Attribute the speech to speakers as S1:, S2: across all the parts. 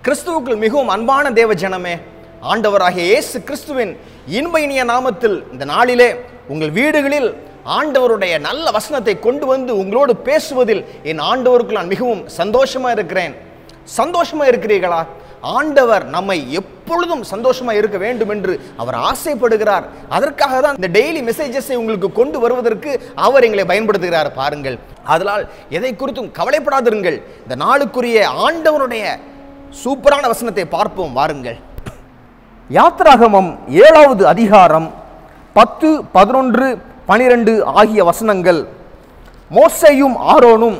S1: கிறிஸ்துவுக்குள் மிகவும் அன்பான தேவ ஜனமே ஆண்டவராகிய இயேசு கிறிஸ்துவின் இன்ப இனிய நாமத்தில் இந்த நாளிலே உங்கள் வீடுகளில் ஆண்டவருடைய நல்ல வசனத்தை கொண்டு வந்து உங்களோடு பேசுவதில் என் ஆண்டவருக்குள் நான் மிகவும் சந்தோஷமா இருக்கிறேன் சந்தோஷமா இருக்கிறீர்களா ஆண்டவர் நம்மை எப்பொழுதும் சந்தோஷமா இருக்க வேண்டும் என்று அவர் ஆசைப்படுகிறார் அதற்காக தான் இந்த டெய்லி மெசேஜஸை உங்களுக்கு கொண்டு வருவதற்கு அவர் எங்களை பயன்படுத்துகிறார் பாருங்கள் அதனால் எதை குறித்தும் கவலைப்படாதிருங்கள் இந்த நாளுக்குரிய ஆண்டவருடைய சூப்பரான வசனத்தை பார்ப்போம் வாருங்கள் யாத்ராகமம் ஏழாவது அதிகாரம் பத்து பதினொன்று பனிரெண்டு ஆகிய வசனங்கள் மோசையும் ஆரோனும்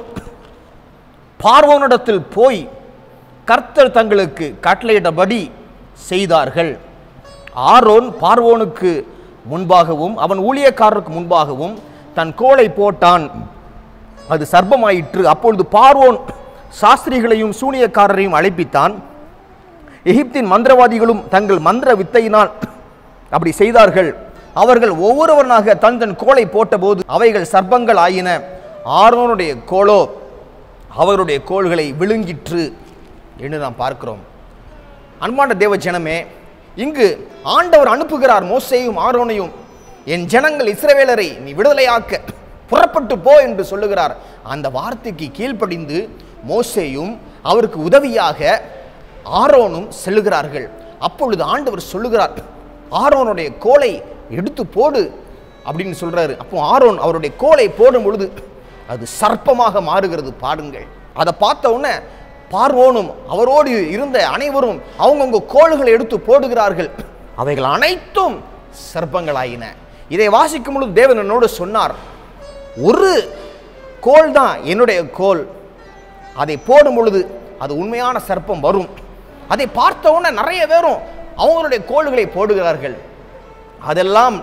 S1: பார்வோனிடத்தில் போய் கர்த்தர் தங்களுக்கு கட்டளையிட்டபடி செய்தார்கள் ஆரோன் பார்வோனுக்கு முன்பாகவும் அவன் ஊழியக்காரருக்கு முன்பாகவும் தன் கோலை போட்டான் அது சர்ப்பமாயிற்று அப்பொழுது பார்வோன் சாஸ்திரிகளையும் சூனியக்காரரையும் அழைப்பித்தான் எகிப்தின் மந்திரவாதிகளும் தங்கள் மந்திர வித்தையினால் அப்படி செய்தார்கள் அவர்கள் ஒவ்வொருவனாக தன் தன் கோலை போட்டபோது அவைகள் சர்ப்பங்கள் ஆயின ஆரோனுடைய கோலோ அவருடைய கோள்களை விழுங்கிற்று என்று நாம் பார்க்கிறோம் அன்பான தேவ ஜனமே இங்கு ஆண்டவர் அனுப்புகிறார் மோசேயும் ஆரோனையும் என் ஜனங்கள் இஸ்ரவேலரை நீ விடுதலையாக்க புறப்பட்டு போ என்று சொல்லுகிறார் அந்த வார்த்தைக்கு கீழ்ப்படிந்து மோசேயும் அவருக்கு உதவியாக ஆரோனும் செல்லுகிறார்கள் அப்பொழுது ஆண்டவர் சொல்லுகிறார் ஆரோனுடைய கோலை எடுத்து போடு அப்படின்னு சொல்றாரு அப்போ ஆரோன் அவருடைய கோலை போடும் பொழுது அது சர்ப்பமாக மாறுகிறது பாருங்கள் அதை பார்த்த உடனே பார்வோனும் அவரோடு இருந்த அனைவரும் அவங்கவுங்க கோள்களை எடுத்து போடுகிறார்கள் அவைகள் அனைத்தும் சர்ப்பங்களாயின இதை வாசிக்கும் பொழுது தேவன் என்னோடு சொன்னார் ஒரு கோல் தான் என்னுடைய கோல் அதை போடும் பொழுது அது உண்மையான சர்ப்பம் வரும் அதை பார்த்த உடனே நிறைய பேரும் அவங்களுடைய கோள்களை போடுகிறார்கள் அதெல்லாம்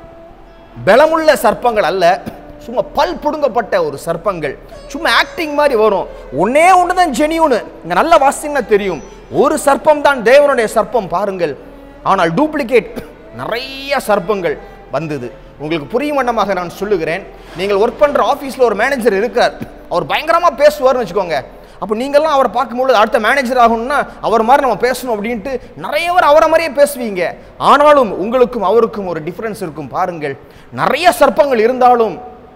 S1: பலமுள்ள சர்ப்பங்கள் அல்ல சும்மா பல் புடுங்கப்பட்ட ஒரு சர்ப்பங்கள் சும்மா ஆக்டிங் மாதிரி வரும் ஒன்னே ஒன்று தான் ஜெனியூனு இங்கே நல்ல வாசிங்கன்னா தெரியும் ஒரு சர்ப்பம் தான் தேவனுடைய சர்ப்பம் பாருங்கள் ஆனால் டூப்ளிகேட் நிறைய சர்ப்பங்கள் வந்தது உங்களுக்கு புரியும் வண்ணமாக நான் சொல்லுகிறேன் நீங்கள் ஒர்க் பண்ணுற ஆஃபீஸில் ஒரு மேனேஜர் இருக்கார் அவர் பயங்கரமாக பேசுவார்னு வச்சுக்கோங்க அப்போ நீங்கள்லாம் அவரை பார்க்கும்பொழுது அடுத்த மேனேஜர் ஆகணும்னா அவர் மாதிரி நம்ம பேசணும் அப்படின்ட்டு நிறைய பேர் அவரை மாதிரியே பேசுவீங்க ஆனாலும் உங்களுக்கும் அவருக்கும் ஒரு டிஃப்ரென்ஸ் இருக்கும் பாருங்கள் நிறைய சர்ப்பங்கள் இருந்தாலும்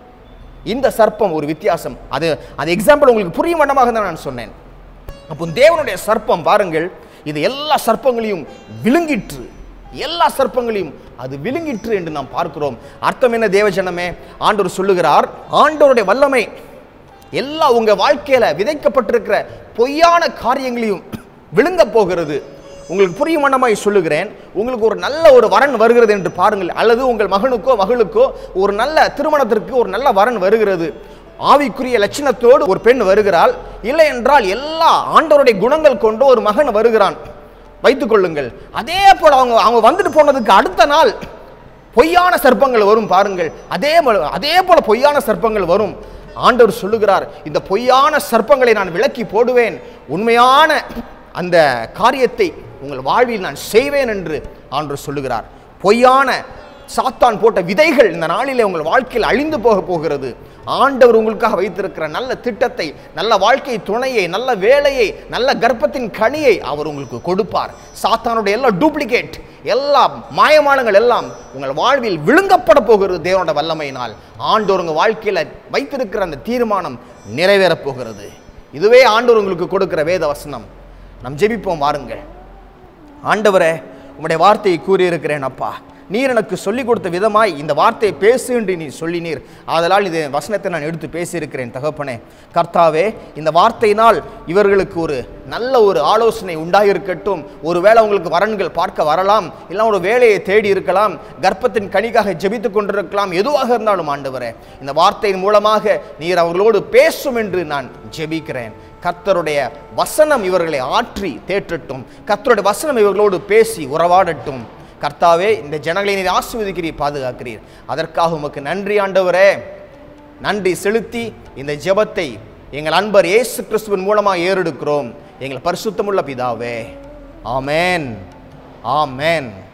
S1: இந்த சர்ப்பம் ஒரு வித்தியாசம் அது அது எக்ஸாம்பிள் உங்களுக்கு புரியும் வண்ணமாக தான் நான் சொன்னேன் அப்போ தேவனுடைய சர்ப்பம் பாருங்கள் இது எல்லா சர்ப்பங்களையும் விழுங்கிற்று எல்லா சர்ப்பங்களையும் அது விழுங்கிற்று என்று நாம் பார்க்கிறோம் அர்த்தம் என்ன தேவஜனமே ஆண்டவர் சொல்லுகிறார் ஆண்டவருடைய வல்லமை எல்லா உங்க வாழ்க்கையில விதைக்கப்பட்டிருக்கிற பொய்யான காரியங்களையும் விழுங்க போகிறது உங்களுக்கு புரியும் வண்ணமாய் சொல்லுகிறேன் உங்களுக்கு ஒரு நல்ல ஒரு வரன் வருகிறது என்று பாருங்கள் அல்லது உங்கள் மகனுக்கோ மகளுக்கோ ஒரு நல்ல திருமணத்திற்கு ஒரு நல்ல வரன் வருகிறது ஆவிக்குரிய லட்சணத்தோடு ஒரு பெண் வருகிறாள் இல்லை என்றால் எல்லா ஆண்டவருடைய குணங்கள் கொண்டு ஒரு மகன் வருகிறான் வைத்துக் கொள்ளுங்கள் அதே போல அவங்க அவங்க வந்துட்டு போனதுக்கு அடுத்த நாள் பொய்யான சர்ப்பங்கள் வரும் பாருங்கள் அதே போல அதே போல பொய்யான சர்ப்பங்கள் வரும் ஆண்டவர் சொல்லுகிறார் இந்த பொய்யான சர்ப்பங்களை நான் விலக்கி போடுவேன் உண்மையான அந்த காரியத்தை உங்கள் வாழ்வில் நான் செய்வேன் என்று ஆண்டவர் சொல்லுகிறார் பொய்யான சாத்தான் போட்ட விதைகள் இந்த நாளிலே உங்கள் வாழ்க்கையில் அழிந்து போக போகிறது ஆண்டவர் உங்களுக்காக வைத்திருக்கிற நல்ல திட்டத்தை நல்ல வாழ்க்கை துணையை நல்ல வேலையை நல்ல கர்ப்பத்தின் கனியை அவர் உங்களுக்கு கொடுப்பார் சாத்தானுடைய எல்லா டூப்ளிகேட் எல்லா மாயமானங்கள் எல்லாம் உங்கள் வாழ்வில் விழுங்கப்பட போகிறது தேவனோட வல்லமையினால் ஆண்டவர் உங்கள் வாழ்க்கையில் வைத்திருக்கிற அந்த தீர்மானம் நிறைவேறப் போகிறது இதுவே ஆண்டவர் உங்களுக்கு கொடுக்கிற வேத வசனம் நம் ஜெபிப்போம் வாருங்கள் ஆண்டவரே உம்முடைய வார்த்தையை கூறியிருக்கிறேன் அப்பா நீர் எனக்கு சொல்லிக் கொடுத்த விதமாய் இந்த வார்த்தையை பேசு என்று நீ சொல்லினீர் ஆதலால் இது வசனத்தை நான் எடுத்து பேசியிருக்கிறேன் தகப்பனே கர்த்தாவே இந்த வார்த்தையினால் இவர்களுக்கு ஒரு நல்ல ஒரு ஆலோசனை உண்டாயிருக்கட்டும் ஒருவேளை உங்களுக்கு வரன்கள் பார்க்க வரலாம் இல்லை ஒரு வேலையை தேடி இருக்கலாம் கர்ப்பத்தின் கனிக்காக ஜெபித்து கொண்டிருக்கலாம் எதுவாக இருந்தாலும் ஆண்டவரே இந்த வார்த்தையின் மூலமாக நீர் அவர்களோடு பேசும் என்று நான் ஜெபிக்கிறேன் கர்த்தருடைய வசனம் இவர்களை ஆற்றி தேற்றட்டும் கர்த்தருடைய வசனம் இவர்களோடு பேசி உறவாடட்டும் கர்த்தாவே இந்த ஜனங்களை நீர் ஆசீர்வதிக்கிறீர் பாதுகாக்கிறீர் அதற்காக உமக்கு நன்றி ஆண்டவரே நன்றி செலுத்தி இந்த ஜெபத்தை எங்கள் அன்பர் இயேசு கிறிஸ்துவின் மூலமாக ஏறெடுக்கிறோம் எங்கள் பரிசுத்தமுள்ள பிதாவே ஆமென் ஆமென்